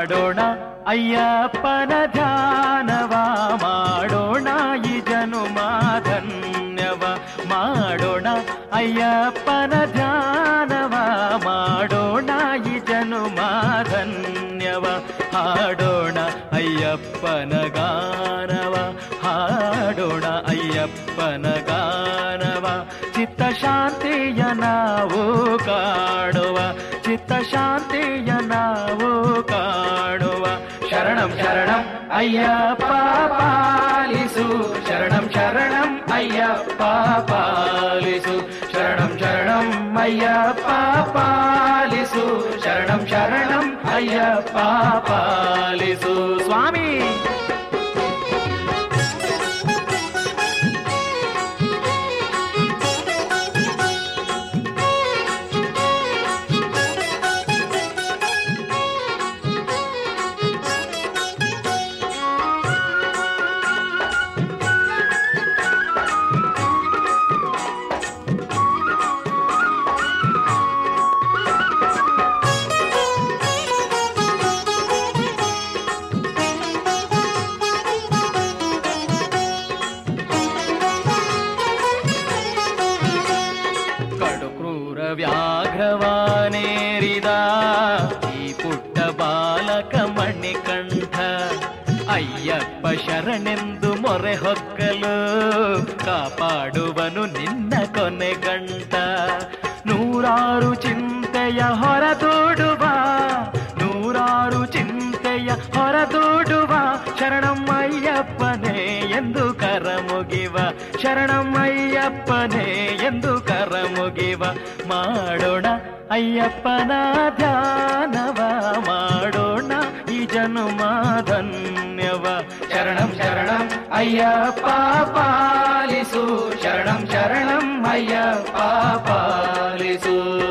ಮಾಡೋಣ ಅಯ್ಯಪ್ಪನ ಧ್ಯಾನವ ಮಾಡೋಣ ಈ ಜನುಮ ಧನ್ಯವ ಮಾಡೋಣ ಅಯ್ಯಪ್ಪನ ಧ್ಯಾನವ ಮಾಡೋಣ ಈ ಜನುಮ ಧನ್ಯವ ಹಾಡೋಣ ಅಯ್ಯಪ್ಪನ ಗಾನವ ಹಾಡೋಣ ಅಯ್ಯಪ್ಪನ ಗಾನವ ಚಿತ್ತ ಶಾಂತಿಯ ನಾವು ಕಾಡುವ ಚಿತ್ತ ಶಾಂತಿಯ ನಾವು ಕಾಡುವ ಶರಣಂ ಶರಣಂ ಅಯ್ಯಪ್ಪ ಪಾಲಿಸು ಶರಣಂ ಶರಣಂ ಅಯ್ಯಪ್ಪ ಪಾಲಿಸು ಶರಣಂ ಶರಣಂ ಅಯ್ಯಪ್ಪ ಪಾಲಿಸು ಶರಣಂ ಶರಣಂ ಅಯ್ಯಪ್ಪ ಪಾಲಿಸು ಸ್ವಾಮಿ ಕಡು ಕ್ರೂರ ವ್ಯಾಘ್ರವಾನೇರಿದ ಈ ಪುಟ್ಟ ಬಾಲಕ ಮಣಿಕಂಠ ಅಯ್ಯಪ್ಪ ಶರಣೆಂದು ಮೊರೆ ಹೊಕ್ಕಲು ಕಾಪಾಡುವನು ನಿನ್ನ ಕೊನೆ ಗಂಟ ನೂರಾರು ಚಿಂತೆಯ ಹೊರದೂಡುವ ನೂರಾರು ಚಿಂತೆಯ ಹೊರದೂಡುವ ಶರಣಮ್ಮಯ್ಯಪ್ಪನೇ ಎಂದು ಕರ ಮುಗಿವ ಶರಣಮ್ಮಯ್ಯಪ್ಪನೇ ಎಂದು ಕರ ಮುಗಿವ ಮಾಡೋಣ ಅಯ್ಯಪ್ಪನ ಧ್ಯಾನವ ಮಾಡೋಣ ಈ ಜನುಮ ಧನ್ಯವ ಶರಣಂ ಶರಣಂ ಅಯ್ಯಪ್ಪ ಪಾಲಿಸು ಶರಣಂ ಶರಣಂ ಅಯ್ಯಪ್ಪ ಪಾಲಿಸು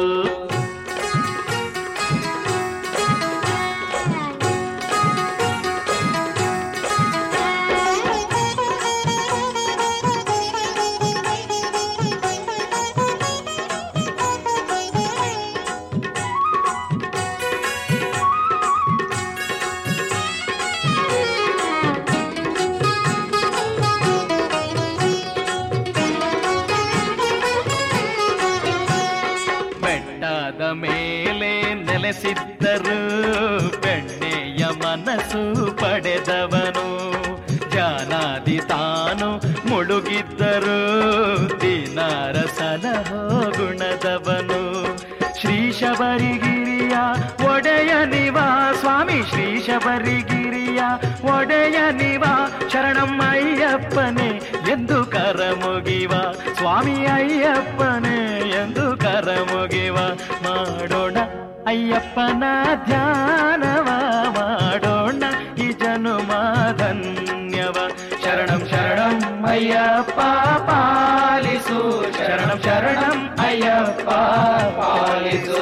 ಬೆಟ್ಟದ ಮೇಲೆ ನೆಲೆಸಿದ್ದರು ಬೆಣ್ಣೆಯ ಮನಸ್ಸು ಪಡೆದವನು ಜಾನಾದಿ ತಾನು ಮುಳುಗಿದ್ದರು ದಿನಾರ ಸಲಹೋ ಗುಣದವನು ಶ್ರೀ ಶಬರಿಗಿರಿಯ ಒಡೆಯ ನಿವ ಸ್ವಾಮಿ ಶ್ರೀ ಶಬರಿಗಿರಿಯ ಒಡೆಯ ನಿವ ಶರಣಂ ಅಯ್ಯಪ್ಪನೇ ಎಂದು ಕರ ಮುಗಿವ ಸ್ವಾಮಿ ಅಯ್ಯಪ್ಪನೇ ಎಂದು ಕರ ಮುಗಿವ ಮಾಡೋಣ ಅಯ್ಯಪ್ಪನ ಧ್ಯಾನವ ಮಾಡೋಣ ಈ ಜನುಮ ಧನ್ಯವ ಶರಣಂ ಶರಣಂ ಅಯ್ಯಪ್ಪ ಪಾಲಿಸು ಶರಣಂ ಶರಣಂ ಅಯ್ಯಪ್ಪ ಪಾಲಿಸು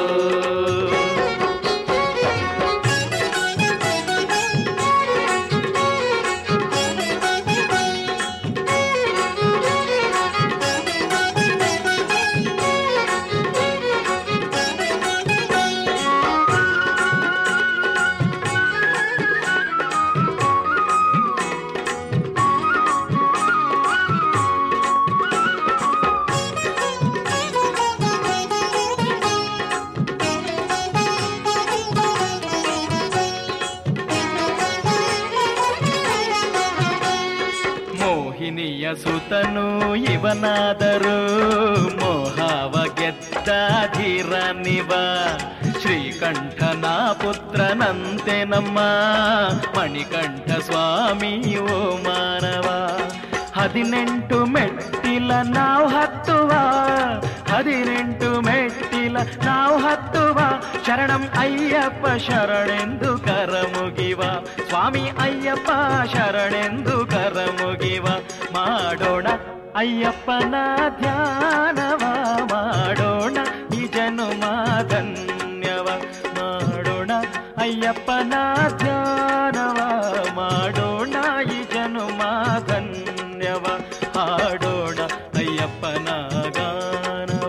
ಮೋಹಿನಿಯ ಸುತನು ಇವನಾದರು ಮೋಹವ ಗೆದ್ದ ಧೀರ ನಿವ ಶ್ರೀಕಂಠನ ಪುತ್ರನಂತೆ ನಮ್ಮ ಮಣಿಕಂಠ ಸ್ವಾಮಿ ಓ ಮಾನವ ಹದಿನೆಂಟು ಮೆಟ್ಟಿಲ ನಾವು ಹತ್ತುವ ಹದಿನೆಂಟು ಮೆಟ್ಟಿಲ ನಾವು ಹತ್ತುವ ಶರಣಂ ಅಯ್ಯಪ್ಪ ಶರಣೆಂದು ಕರ ಮುಗಿವ ಸ್ವಾಮಿ ಅಯ್ಯಪ್ಪ ಶರಣೆಂದು ಕರ ಮುಗಿವ ಮಾಡೋಣ ಅಯ್ಯಪ್ಪನ ಧ್ಯಾನವ ಮಾಡೋಣ ಈ ಜನುಮ ಧನ್ಯವ ಮಾಡೋಣ ಅಯ್ಯಪ್ಪನ ಧ್ಯಾನವ ಮಾಡೋಣ ಈ ಜನುಮ ಧನ್ಯವ ಹಾಡೋಣ ಅಯ್ಯಪ್ಪನ ಗಾನವ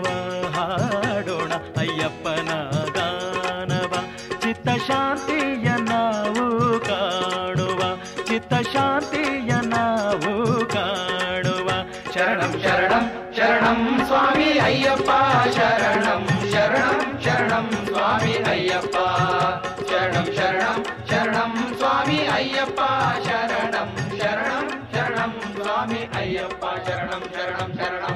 ಹಾಡೋಣ ಅಯ್ಯಪ್ಪನ ಗಾನವ ಚಿತ್ತ ಶಾಂತಿಯ ನಾವು అయ్యప్ప శరణం శరణం శరణం స్వామి అయ్యప్ప శరణం శరణం శరణం